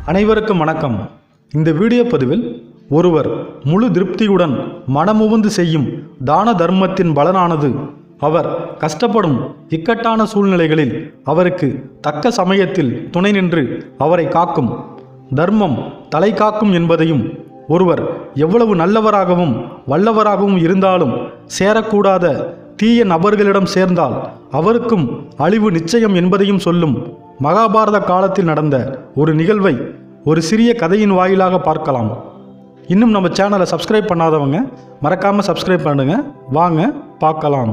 அனைவருக்கும் வணக்கம் இந்த வீடியோ பதிவில் ஒருவர் முழு திருப்தியுடன் மனமுவந்து செய்யும் தான தர்மத்தின் பலனானது அவர் கஷ்டப்படும் இக்கட்டான சூழ்நிலைகளில் அவருக்கு தக்க சமயத்தில் துணை நின்று அவரை காக்கும் தர்மம் தலை காக்கும் என்பதையும் ஒருவர் எவ்வளவு நல்லவராகவும் வல்லவராகவும் இருந்தாலும் சேரக்கூடாத தீய நபர்களிடம் சேர்ந்தால் அவருக்கும் அழிவு நிச்சயம் என்பதையும் சொல்லும் மகாபாரத காலத்தில் நடந்த ஒரு நிகழ்வை ஒரு சிறிய கதையின் வாயிலாக பார்க்கலாம் இன்னும் நம்ம சேனலை சப்ஸ்கிரைப் பண்ணாதவங்க மறக்காமல் சப்ஸ்கிரைப் பண்ணுங்க வாங்க பார்க்கலாம்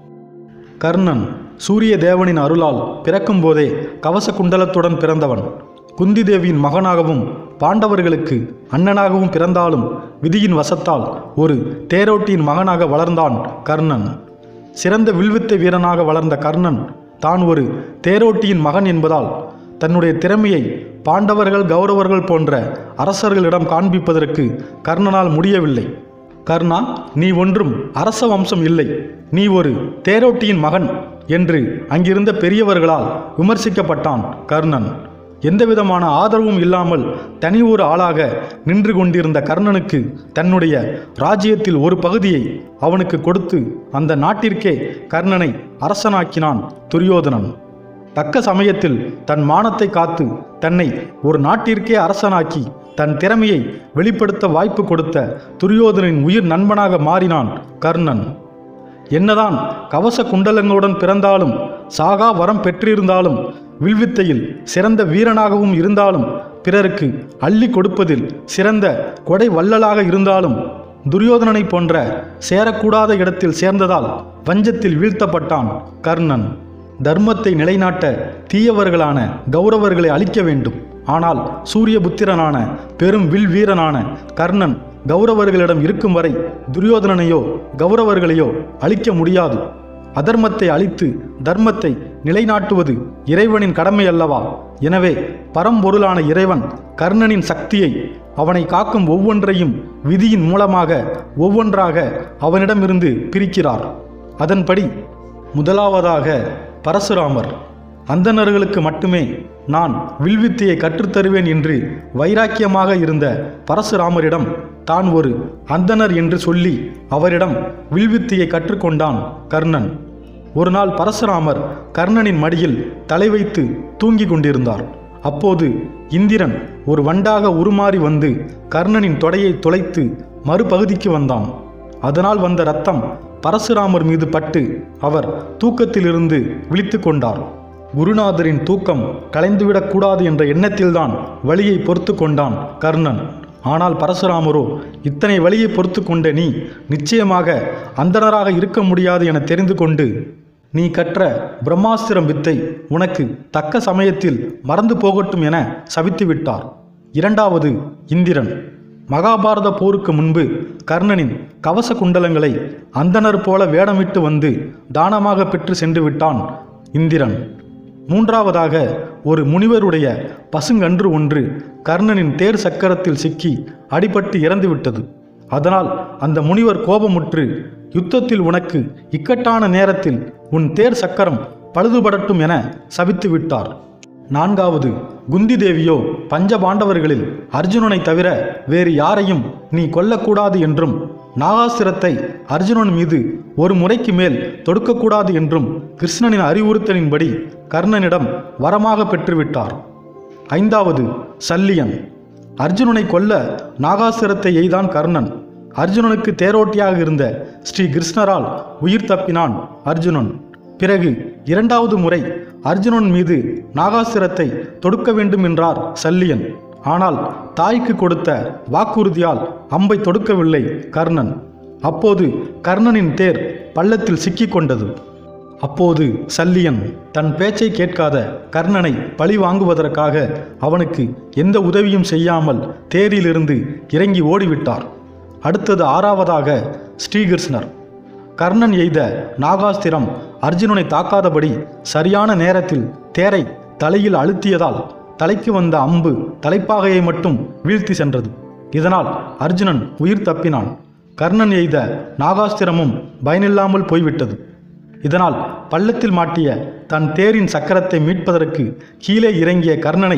கர்ணன் சூரிய தேவனின் அருளால் பிறக்கும்போதே கவச குண்டலத்துடன் பிறந்தவன் குந்தி தேவியின் மகனாகவும் பாண்டவர்களுக்கு அண்ணனாகவும் பிறந்தாலும் விதியின் வசத்தால் ஒரு தேரோட்டியின் மகனாக வளர்ந்தான் கர்ணன் சிறந்த வில்வித்தை வீரனாக வளர்ந்த கர்ணன் தான் ஒரு தேரோட்டியின் மகன் என்பதால் தன்னுடைய திறமையை பாண்டவர்கள் கௌரவர்கள் போன்ற அரசர்களிடம் காண்பிப்பதற்கு கர்ணனால் முடியவில்லை கர்ணா நீ ஒன்றும் அரச வம்சம் இல்லை நீ ஒரு தேரோட்டியின் மகன் என்று அங்கிருந்த பெரியவர்களால் விமர்சிக்கப்பட்டான் கர்ணன் எந்தவிதமான ஆதரவும் இல்லாமல் தனி ஒரு ஆளாக நின்று கொண்டிருந்த கர்ணனுக்கு தன்னுடைய ராஜ்யத்தில் ஒரு பகுதியை அவனுக்கு கொடுத்து அந்த நாட்டிற்கே கர்ணனை அரசனாக்கினான் துரியோதனன் தக்க சமயத்தில் தன் மானத்தை காத்து தன்னை ஒரு நாட்டிற்கே அரசனாக்கி தன் திறமையை வெளிப்படுத்த வாய்ப்பு கொடுத்த துரியோதனின் உயிர் நண்பனாக மாறினான் கர்ணன் என்னதான் கவச குண்டலங்களுடன் பிறந்தாலும் சாகா வரம் பெற்றிருந்தாலும் வில்வித்தையில் சிறந்த வீரனாகவும் இருந்தாலும் பிறருக்கு அள்ளி கொடுப்பதில் சிறந்த கொடை வள்ளலாக இருந்தாலும் துரியோதனனை போன்ற சேரக்கூடாத இடத்தில் சேர்ந்ததால் வஞ்சத்தில் வீழ்த்தப்பட்டான் கர்ணன் தர்மத்தை நிலைநாட்ட தீயவர்களான கௌரவர்களை அழிக்க வேண்டும் ஆனால் சூரியபுத்திரனான பெரும் வில் வீரனான கர்ணன் கௌரவர்களிடம் இருக்கும் வரை துரியோதனனையோ கௌரவர்களையோ அழிக்க முடியாது அதர்மத்தை அழித்து தர்மத்தை நிலைநாட்டுவது இறைவனின் கடமை அல்லவா எனவே பரம்பொருளான இறைவன் கர்ணனின் சக்தியை அவனை காக்கும் ஒவ்வொன்றையும் விதியின் மூலமாக ஒவ்வொன்றாக அவனிடமிருந்து பிரிக்கிறார் அதன்படி முதலாவதாக பரசுராமர் அந்தணர்களுக்கு மட்டுமே நான் வில்வித்தையை கற்றுத்தருவேன் என்று வைராக்கியமாக இருந்த பரசுராமரிடம் தான் ஒரு அந்தணர் என்று சொல்லி அவரிடம் வில்வித்தையை கற்றுக்கொண்டான் கர்ணன் ஒரு நாள் பரசுராமர் கர்ணனின் மடியில் தலை வைத்து தூங்கிக் கொண்டிருந்தார் அப்போது இந்திரன் ஒரு வண்டாக உருமாறி வந்து கர்ணனின் தொடையை துளைத்து மறுபகுதிக்கு வந்தான் அதனால் வந்த ரத்தம் பரசுராமர் மீது பட்டு அவர் தூக்கத்திலிருந்து விழித்து கொண்டார் குருநாதரின் தூக்கம் கலைந்துவிடக்கூடாது என்ற எண்ணத்தில்தான் வழியை பொறுத்து கொண்டான் கர்ணன் ஆனால் பரசுராமரோ இத்தனை வழியை பொறுத்து கொண்ட நீ நிச்சயமாக அந்தணராக இருக்க முடியாது என தெரிந்து கொண்டு நீ கற்ற பிரம்மாஸ்திரம் வித்தை உனக்கு தக்க சமயத்தில் மறந்து போகட்டும் என சபித்து விட்டார் இரண்டாவது இந்திரன் மகாபாரத போருக்கு முன்பு கர்ணனின் கவச குண்டலங்களை அந்தணர் போல வேடமிட்டு வந்து தானமாக பெற்று சென்று விட்டான் இந்திரன் மூன்றாவதாக ஒரு முனிவருடைய பசுங்கன்று ஒன்று கர்ணனின் தேர் சக்கரத்தில் சிக்கி அடிபட்டு இறந்துவிட்டது அதனால் அந்த முனிவர் கோபமுற்று யுத்தத்தில் உனக்கு இக்கட்டான நேரத்தில் உன் தேர் சக்கரம் பழுதுபடட்டும் என சபித்து விட்டார் நான்காவது குந்தி தேவியோ பஞ்ச பாண்டவர்களில் அர்ஜுனனை தவிர வேறு யாரையும் நீ கொல்லக்கூடாது என்றும் நாகாசிரத்தை அர்ஜுனன் மீது ஒரு முறைக்கு மேல் தொடுக்கக்கூடாது என்றும் கிருஷ்ணனின் அறிவுறுத்தலின்படி கர்ணனிடம் வரமாக பெற்றுவிட்டார் ஐந்தாவது சல்லியன் அர்ஜுனனை கொல்ல நாகாசுரத்தை எய்தான் கர்ணன் அர்ஜுனனுக்கு தேரோட்டியாக இருந்த ஸ்ரீ கிருஷ்ணரால் உயிர் தப்பினான் அர்ஜுனன் பிறகு இரண்டாவது முறை அர்ஜுனன் மீது நாகாசுரத்தை தொடுக்க வேண்டும் என்றார் சல்லியன் ஆனால் தாய்க்கு கொடுத்த வாக்குறுதியால் அம்பை தொடுக்கவில்லை கர்ணன் அப்போது கர்ணனின் தேர் பள்ளத்தில் சிக்கிக் கொண்டது அப்போது சல்லியன் தன் பேச்சை கேட்காத கர்ணனை பழி வாங்குவதற்காக அவனுக்கு எந்த உதவியும் செய்யாமல் தேரிலிருந்து இறங்கி ஓடிவிட்டார் அடுத்தது ஆறாவதாக ஸ்ரீகிருஷ்ணர் கர்ணன் எய்த நாகாஸ்திரம் அர்ஜுனனை தாக்காதபடி சரியான நேரத்தில் தேரை தலையில் அழுத்தியதால் தலைக்கு வந்த அம்பு தலைப்பாகையை மட்டும் வீழ்த்தி சென்றது இதனால் அர்ஜுனன் உயிர் தப்பினான் கர்ணன் எய்த நாகாஸ்திரமும் பயனில்லாமல் போய்விட்டது இதனால் பள்ளத்தில் மாட்டிய தன் தேரின் சக்கரத்தை மீட்பதற்கு கீழே இறங்கிய கர்ணனை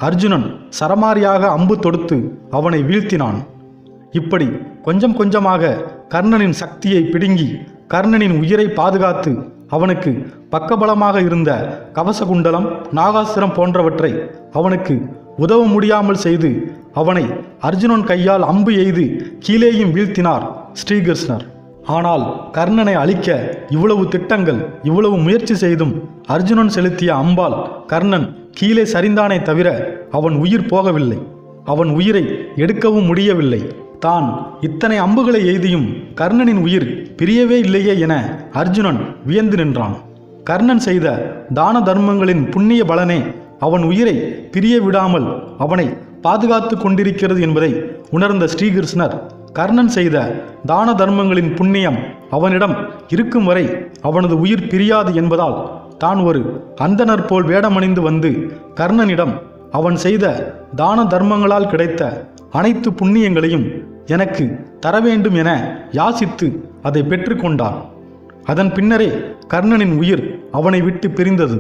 அர்ஜுனன் சரமாரியாக அம்பு தொடுத்து அவனை வீழ்த்தினான் இப்படி கொஞ்சம் கொஞ்சமாக கர்ணனின் சக்தியை பிடுங்கி கர்ணனின் உயிரை பாதுகாத்து அவனுக்கு பக்கபலமாக இருந்த கவசகுண்டலம் நாகாஸ்திரம் போன்றவற்றை அவனுக்கு உதவ முடியாமல் செய்து அவனை அர்ஜுனன் கையால் அம்பு எய்து கீழேயும் வீழ்த்தினார் ஸ்ரீகிருஷ்ணர் ஆனால் கர்ணனை அழிக்க இவ்வளவு திட்டங்கள் இவ்வளவு முயற்சி செய்தும் அர்ஜுனன் செலுத்திய அம்பால் கர்ணன் கீழே சரிந்தானே தவிர அவன் உயிர் போகவில்லை அவன் உயிரை எடுக்கவும் முடியவில்லை தான் இத்தனை அம்புகளை எய்தியும் கர்ணனின் உயிர் பிரியவே இல்லையே என அர்ஜுனன் வியந்து நின்றான் கர்ணன் செய்த தான தர்மங்களின் புண்ணிய பலனே அவன் உயிரை பிரிய விடாமல் அவனை பாதுகாத்து கொண்டிருக்கிறது என்பதை உணர்ந்த ஸ்ரீகிருஷ்ணர் கர்ணன் செய்த தான தர்மங்களின் புண்ணியம் அவனிடம் இருக்கும் வரை அவனது உயிர் பிரியாது என்பதால் தான் ஒரு அந்தணர் போல் வேடமணிந்து வந்து கர்ணனிடம் அவன் செய்த தான தர்மங்களால் கிடைத்த அனைத்து புண்ணியங்களையும் எனக்கு தர வேண்டும் என யாசித்து அதை பெற்றுக்கொண்டான் அதன் பின்னரே கர்ணனின் உயிர் அவனை விட்டு பிரிந்தது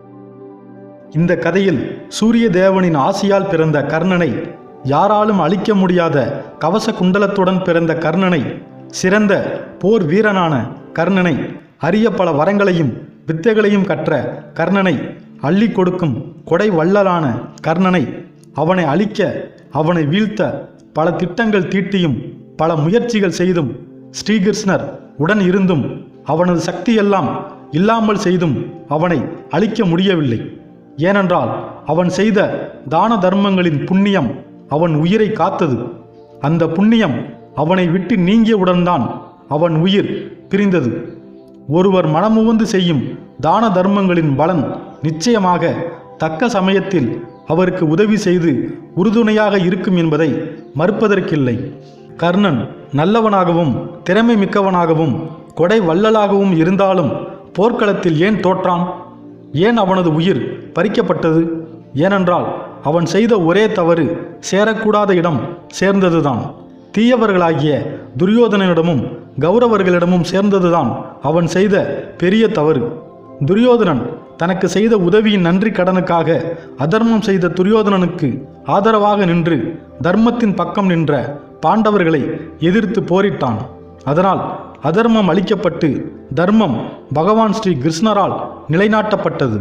இந்த கதையில் சூரிய தேவனின் ஆசியால் பிறந்த கர்ணனை யாராலும் அழிக்க முடியாத கவச குண்டலத்துடன் பிறந்த கர்ணனை சிறந்த போர் வீரனான கர்ணனை அரிய பல வரங்களையும் வித்தைகளையும் கற்ற கர்ணனை அள்ளி கொடுக்கும் கொடை வள்ளலான கர்ணனை அவனை அழிக்க அவனை வீழ்த்த பல திட்டங்கள் தீட்டியும் பல முயற்சிகள் செய்தும் ஸ்ரீகிருஷ்ணர் உடன் இருந்தும் அவனது சக்தியெல்லாம் இல்லாமல் செய்தும் அவனை அழிக்க முடியவில்லை ஏனென்றால் அவன் செய்த தான தர்மங்களின் புண்ணியம் அவன் உயிரை காத்தது அந்த புண்ணியம் அவனை விட்டு நீங்கியவுடன்தான் அவன் உயிர் பிரிந்தது ஒருவர் மனமுவந்து செய்யும் தான தர்மங்களின் பலன் நிச்சயமாக தக்க சமயத்தில் அவருக்கு உதவி செய்து உறுதுணையாக இருக்கும் என்பதை மறுப்பதற்கில்லை கர்ணன் நல்லவனாகவும் திறமை மிக்கவனாகவும் கொடை வள்ளலாகவும் இருந்தாலும் போர்க்களத்தில் ஏன் தோற்றான் ஏன் அவனது உயிர் பறிக்கப்பட்டது ஏனென்றால் அவன் செய்த ஒரே தவறு சேரக்கூடாத இடம் சேர்ந்ததுதான் தீயவர்களாகிய துரியோதனனிடமும் கௌரவர்களிடமும் சேர்ந்ததுதான் அவன் செய்த பெரிய தவறு துரியோதனன் தனக்கு செய்த உதவியின் நன்றி கடனுக்காக அதர்மம் செய்த துரியோதனனுக்கு ஆதரவாக நின்று தர்மத்தின் பக்கம் நின்ற பாண்டவர்களை எதிர்த்து போரிட்டான் அதனால் அதர்மம் அளிக்கப்பட்டு தர்மம் பகவான் ஸ்ரீ கிருஷ்ணரால் நிலைநாட்டப்பட்டது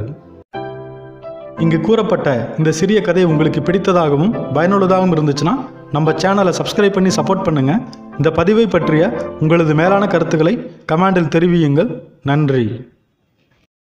இங்கு கூறப்பட்ட இந்த சிறிய கதை உங்களுக்கு பிடித்ததாகவும் பயனுள்ளதாகவும் இருந்துச்சுன்னா நம்ம சேனலை சப்ஸ்கிரைப் பண்ணி சப்போர்ட் பண்ணுங்க இந்த பதிவை பற்றிய உங்களது மேலான கருத்துக்களை கமெண்டில் தெரிவியுங்கள் நன்றி